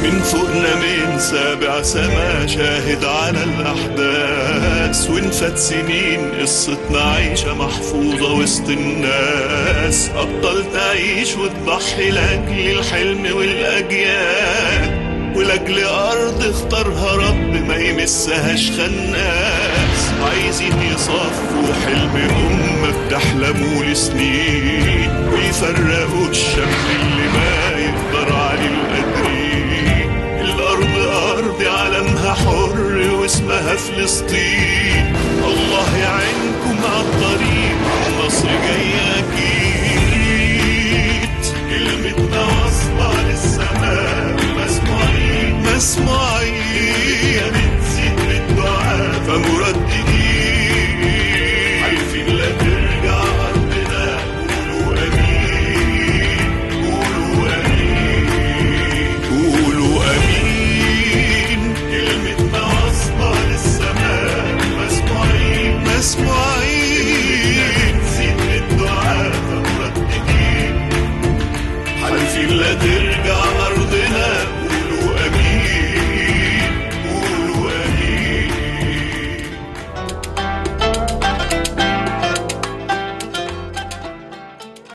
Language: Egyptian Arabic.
من فوقنا من سابع سما شاهد على الأحداث وانفت سنين قصتنا عايشة محفوظة وسط الناس أبطال تعيش وتضحي لأجل الحلم والأجيال ولأجل أرض اختارها رب ما يمسهاش خناس عايزين يصفوا حلم أمة بتحلموا لسنين ويفرقوا الشمل اللي ما يقدر عليه القادرين الأرض أرض علمها حر واسمها فلسطين الله يعينكم على الطريق النصر جاي أكيد كلمتنا واصلة للسماء مسموعين مسموعين بنزيد بالدعاء فمرددين عارفين لا ترجع أرضنا قولوا أمين قولوا أمين قولوا أمين كلمتنا واصلة للسماء مسموعين مسموعين بنزيد بالدعاء فمرددين حالفين لا ترجع أرضنا